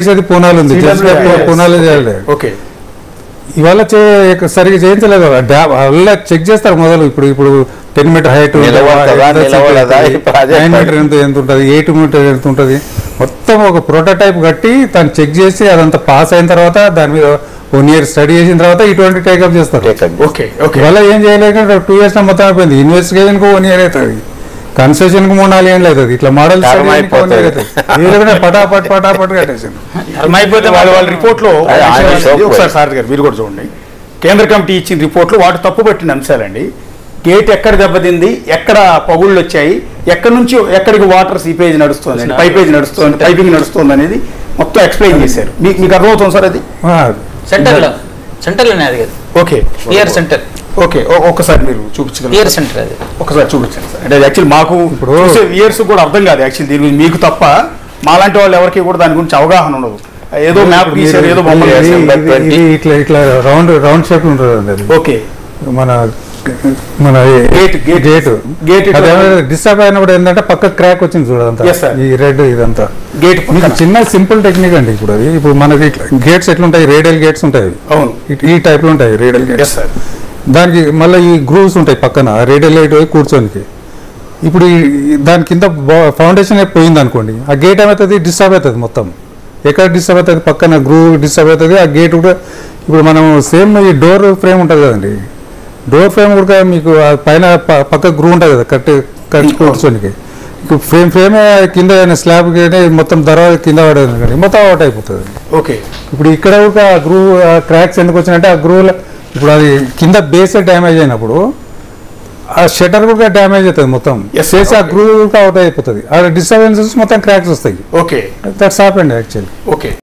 చేసేది పూనాలు ఉంది CWI. పూనాలు చేయాలి ఓకే ఇవాళ చే- సరిగ్గా చేయించలేదు డ్యామ్ అలా చెక్ చేస్తారు మొదలు ఇప్పుడు ఇప్పుడు టెన్ మీటర్ హైట్ నిలబడతదా, నిలబడదా? ఇప్పుడు అదే నైన్ పని. మీటర్ ఎంత ఎంత ఉంటుంది ఎయిట్ మీటర్ ఎంత ఉంటుంది మొత్తం ఒక ప్రోటోటైప్ కట్టి దాన్ని చెక్ చేసి అదంతా పాస్ అయిన తర్వాత దాని మీద వన్ ఇయర్ స్టడీ చేసిన తర్వాత ఇటువంటి టేకప్ చేస్తారు టేకప్ ఓకే ఓకే ఇవాళ ఏం చేయలేక టూ ఇయర్స్ మొత్తం అయిపోయింది ఇన్వెస్టిగేషన్ కు వన్ ఇయర్ అవుతుంది కన్సెషన్ కు మూడు నాలుగు ఏళ్ళు అవుతుంది ఇట్లా మోడల్ Term అయిపోతుంది. పటాపట్ పటాపట్ కట్టేసింది అయిపోతే వాళ్ళ వాళ్ళ రిపోర్ట్ లో అదే, ఆయన షోకు ఒకసారి పోయి. సార్ గారు మీరు కూడా చూడండి కేంద్ర కమిటీ ఇచ్చిన రిపోర్ట్ లో వాటి తప్పు పట్టిన అంశాలండి గేట్ ఎక్కడ దెబ్బతింది ఎక్కడ పగుళ్ళు వచ్చాయి ఎక్కడి నుంచి ఎక్కడికి వాటర్ సీపేజ్ నడుస్తుంది పైపేజ్ నడుస్తుంది పైపింగ్ నడుస్తుంది అనేది మొత్తం ఎక్స్ప్లెయిన్ చేశారు మీ- మీకు అర్థమవుతుంది సార్ అది ఆ, సెంటర్లో సెంటర్లోనే అది కదా ఓకే పియర్ సెంటర్ ఓకే ఓ- ఒక్కసారి మీరు పియర్ చూపించగలరు సెంటర్ అది ఒకసారి చూపించండి సార్ అంటే యాక్చువల్ మాకు ఇప్పుడు- చూసే ఇయర్స్ కూడా అర్థం కాదు యాక్చువల్ దీని గురించి మీకు తప్ప మాలాంటి వాళ్ళు ఎవరికి కూడా దాని గురించి అవగాహన ఉండదు ఏదో మ్యాప్ ఇప్పుడు గీసారు మీరు- ఏదో బొమ్మలు ఇది- వేసారు December ఇది- ఇది 20. ఇట్లా ఇట్లా రౌండ్ రౌండ్ షేప్ ఉంటుంది అండి అది ఓకే మన మన Gate, gate. గేట్ Gate ఇట్లా- డిస్టర్బ్ అయినప్పుడు ఏంటంటే పక్క క్రాక్ వచ్చింది చూడంతా Yes, sir. ఈ రెడ్ ఇదంతా గేట్ మీకు పక్కన. చిన్న సింపుల్ టెక్నిక్ అండి ఇప్పుడు అది ఇప్పుడు మనకి గేట్స్ ఎట్లుంటాయి రేడియల్ గేట్స్ ఉంటాయి అవును ఇట్- ఈ టైప్ లో ఉంటాయి రేడియల్ ఎస్ గేట్స్ సార్ దానికి మళ్ళీ ఈ గ్రూవ్స్ ఉంటాయి పక్కన రేడియల్ లైట్ పోయి కూర్చోనికి ఇప్పుడు ఈ- దాని కింద ఫౌండేషన్ పోయింది అనుకోండి ఆ గేట్ ఏమవుతుంది డిస్టర్బ్ అవుతుంది మొత్తం ఎక్కడ డిస్టర్బ్ అవుతుంది పక్కన గ్రూవ్ డిస్టర్బ్ అవుతుంది ఆ గేట్ కూడా ఇప్పుడు మనం సేమ్ ఈ డోర్ ఫ్రేమ్ ఉంటుంది కదండి డోర్ ఫ్రేమ్ కూడా మీకు ఆ పైన ప- పక్క గ్రూ ఉంటుంది కదా కట్ కట్ కూర్చోనికి ఇప్పుడు ఫ్రేమ్ ఫ్రేమ్ కింద స్లాబ్ మొత్తం దర్వాజా కింద పడేది అనుకోండి మొత్తం అవుట్ అయిపోతుంది ఓకే ఇప్పుడు ఇక్కడ ఒక గ్రూ క్రాక్స్ ఎందుకు వచ్చినట్టే ఆ గ్రూవ్ ఇప్పుడు అది కింద బేస్ డ్యామేజ్ అయినప్పుడు ఆ షటర్ కూడా డ్యామేజ్ అవుతుంది మొత్తం Yes, చేసి ఆ okay. గ్రూ అవుట్ అయిపోతుంది ఆ డిస్టర్బెన్సెస్ మొత్తం క్రాక్స్ వస్తాయి okay that's happened actually okay